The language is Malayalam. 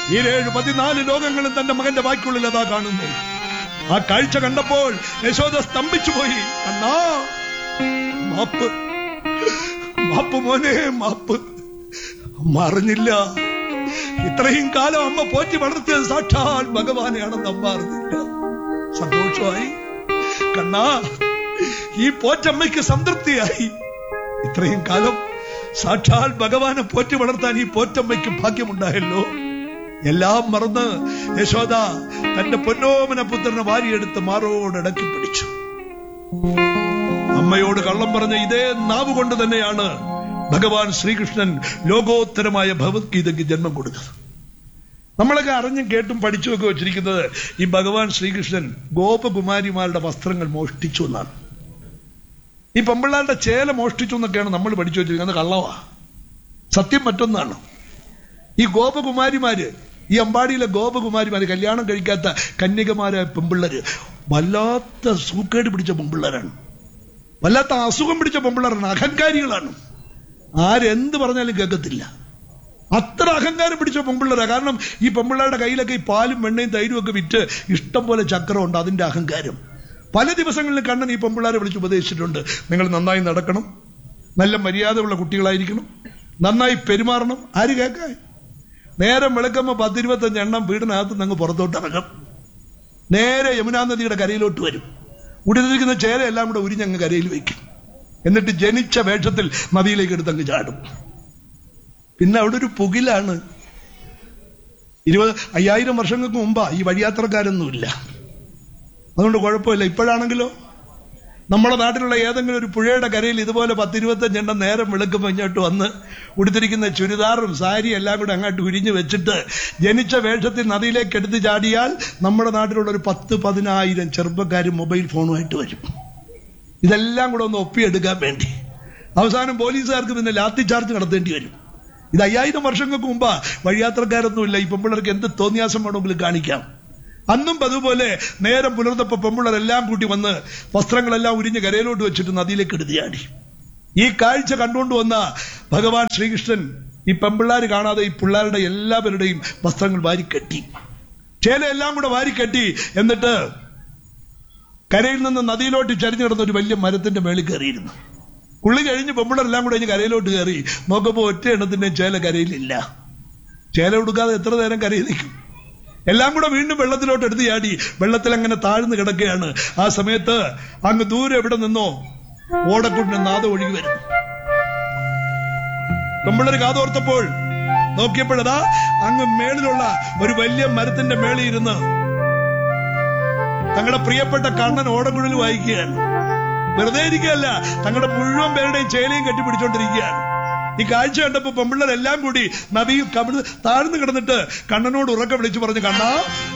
ഈ ഏഴ് പതിനാല് ലോകങ്ങളും തന്റെ മകന്റെ വാക്കുള്ളിൽ അതാ കാണുന്നു ആ കാഴ്ച കണ്ടപ്പോൾ യശോദ സ്തംഭിച്ചു പോയി അണ്ണാ മാപ്പ് മാപ്പ് മോനെ മാപ്പ് അമ്മ അറിഞ്ഞില്ല ഇത്രയും കാലം അമ്മ പോറ്റി വളർത്തിയത് സാക്ഷാൽ ഭഗവാനെയാണെന്ന് അമ്മ അറിഞ്ഞില്ല സന്തോഷമായി കണ്ണാ ഈ പോറ്റമ്മയ്ക്ക് സംതൃപ്തിയായി ഇത്രയും കാലം സാക്ഷാൽ ഭഗവാനെ പോറ്റി വളർത്താൻ ഈ പോറ്റമ്മയ്ക്ക് ഭാഗ്യമുണ്ടായല്ലോ എല്ലാം മറന്ന് യശോദ തന്റെ പൊന്നോമന പുത്രനെ വാരിയെടുത്ത് മാറോടടക്കി പിടിച്ചു അമ്മയോട് കള്ളം പറഞ്ഞ ഇതേ നാവ് കൊണ്ട് തന്നെയാണ് ഭഗവാൻ ശ്രീകൃഷ്ണൻ ലോകോത്തരമായ ഭഗവത്ഗീതയ്ക്ക് ജന്മം കൊടുത്തത് നമ്മളൊക്കെ അറിഞ്ഞും കേട്ടും പഠിച്ചുമൊക്കെ വെച്ചിരിക്കുന്നത് ഈ ഭഗവാൻ ശ്രീകൃഷ്ണൻ ഗോപകുമാരിമാരുടെ വസ്ത്രങ്ങൾ മോഷ്ടിച്ചു എന്നാണ് ഈ പെമ്പിള്ളാരുടെ ചേല മോഷ്ടിച്ചു എന്നൊക്കെയാണ് നമ്മൾ പഠിച്ചു വെച്ചിരിക്കുന്നത് കള്ളവാ സത്യം മറ്റൊന്നാണ് ഈ ഗോപകുമാരിമാര് ഈ അമ്പാടിയിലെ ഗോപകുമാരിമാര് കല്യാണം കഴിക്കാത്ത കന്യകമാരായ പെമ്പിള്ളര് വല്ലാത്ത സൂക്കേട് പിടിച്ച പെമ്പിള്ളരാണ് വല്ലാത്ത അസുഖം പിടിച്ച പെമ്പിള്ളറാണ് അഹങ്കാരികളാണ് ആരെന്ത് പറഞ്ഞാലും കേൾക്കത്തില്ല അത്ര അഹങ്കാരം പിടിച്ച പെമ്പിള്ളരാ കാരണം ഈ പെമ്പിള്ളയുടെ കയ്യിലൊക്കെ ഈ പാലും വെണ്ണയും തൈരും ഒക്കെ വിറ്റ് ഇഷ്ടം പോലെ ചക്രമുണ്ട് അതിന്റെ അഹങ്കാരം പല ദിവസങ്ങളിലും കണ്ണൻ ഈ പെമ്പിള്ളാരെ വിളിച്ച് ഉപദേശിച്ചിട്ടുണ്ട് നിങ്ങൾ നന്നായി നടക്കണം നല്ല മര്യാദയുള്ള കുട്ടികളായിരിക്കണം നന്നായി പെരുമാറണം ആര് കേൾക്കാൻ നേരെ വെളുക്കുമ്പോ പത്തിരുപത്തഞ്ച് എണ്ണം വീടിനകത്ത് നിന്ന് പുറത്തോട്ട് ഇറങ്ങും നേരെ യമുനാ നദിയുടെ കരയിലോട്ട് വരും ഉടിതിരിക്കുന്ന ചേര എല്ലാം കൂടെ ഉരിഞ്ഞങ്ങ് കരയിൽ വയ്ക്കും എന്നിട്ട് ജനിച്ച വേഷത്തിൽ നദിയിലേക്ക് എടുത്തങ്ങ് ചാടും പിന്നെ അവിടെ ഒരു പുകിലാണ് ഇരുപത് അയ്യായിരം വർഷങ്ങൾക്ക് മുമ്പാ ഈ വഴിയാത്രക്കാരൊന്നുമില്ല അതുകൊണ്ട് കുഴപ്പമില്ല ഇപ്പോഴാണെങ്കിലോ നമ്മുടെ നാട്ടിലുള്ള ഏതെങ്കിലും ഒരു പുഴയുടെ കരയിൽ ഇതുപോലെ പത്തിരുപത്തഞ്ചെണ്ണം നേരം വെളുക്കുമ്പോൾ ഇങ്ങോട്ട് വന്ന് ഉടുത്തിരിക്കുന്ന ചുരിദാറും സാരിയും എല്ലാം കൂടെ അങ്ങോട്ട് ഉരിഞ്ഞു വെച്ചിട്ട് ജനിച്ച വേഷത്തിൽ നദിയിലേക്ക് എടുത്ത് ചാടിയാൽ നമ്മുടെ നാട്ടിലുള്ള ഒരു പത്ത് പതിനായിരം ചെറുപ്പക്കാർ മൊബൈൽ ഫോണുമായിട്ട് വരും ഇതെല്ലാം കൂടെ ഒന്ന് ഒപ്പിയെടുക്കാൻ വേണ്ടി അവസാനം പോലീസുകാർക്ക് പിന്നെ ലാത്തി ചാർജ് നടത്തേണ്ടി വരും ഇത് അയ്യായിരം വർഷങ്ങൾക്ക് മുമ്പാ വഴിയാത്രക്കാരൊന്നുമില്ല ഈ പെമ്പിള്ളേർക്ക് എന്ത് തോന്നിയാസം വേണമെങ്കിലും കാണിക്കാം അന്നും അതുപോലെ നേരം പുലർന്നപ്പോ പെമ്പിള്ളരെല്ലാം കൂട്ടി വന്ന് വസ്ത്രങ്ങളെല്ലാം ഉരിഞ്ഞ് കരയിലോട്ട് വെച്ചിട്ട് നദിയിലേക്ക് എടുത്തിയാടി ഈ കാഴ്ച കണ്ടുകൊണ്ട് വന്ന ഭഗവാൻ ശ്രീകൃഷ്ണൻ ഈ പെമ്പിള്ളാര് കാണാതെ ഈ പിള്ളേരുടെ എല്ലാവരുടെയും വസ്ത്രങ്ങൾ വാരിക്കെട്ടി ചേല എല്ലാം കൂടെ വാരിക്കെട്ടി എന്നിട്ട് കരയിൽ നിന്ന് നദിയിലോട്ട് ചരിഞ്ഞു കിടന്ന ഒരു വലിയ മരത്തിന്റെ മേളിൽ കയറിയിരുന്നു കുള്ളി കഴിഞ്ഞ് പെമ്പിളരെല്ലാം കൂടെ കഴിഞ്ഞ് കരയിലോട്ട് കയറി നോക്കുമ്പോ ഒറ്റ എണ്ണത്തിന്റെ ചേല കരയിലില്ല ചേല കൊടുക്കാതെ എത്ര നേരം കരയിൽ നിൽക്കും എല്ലാം കൂടെ വീണ്ടും വെള്ളത്തിലോട്ട് എടുത്ത് ചാടി വെള്ളത്തിൽ അങ്ങനെ താഴ്ന്നു കിടക്കുകയാണ് ആ സമയത്ത് അങ്ങ് ദൂരെ എവിടെ നിന്നോ ഓടക്കുട്ടിന് നാദം ഒഴുകി വരുന്നു പെമ്പിള്ളര് കാതോർത്തപ്പോൾ നോക്കിയപ്പോഴതാ അങ്ങ് മേളിലുള്ള ഒരു വലിയ മരത്തിന്റെ മേളിൽ ഇരുന്ന് തങ്ങളുടെ പ്രിയപ്പെട്ട കണ്ണൻ ഓടക്കുഴൽ വായിക്കുകയാണ് വെറുതെ ഇരിക്കുകയല്ല തങ്ങളുടെ മുഴുവൻ പേരുടെയും ചേലയും കെട്ടിപ്പിടിച്ചോണ്ടിരിക്കുകയാണ് ഈ കാഴ്ച കണ്ടപ്പോ പെമ്പിള്ളരെല്ലാം കൂടി നദിയിൽ കവിട് താഴ്ന്നു കിടന്നിട്ട് കണ്ണനോട് ഉറക്കെ വിളിച്ചു പറഞ്ഞു കണ്ണാ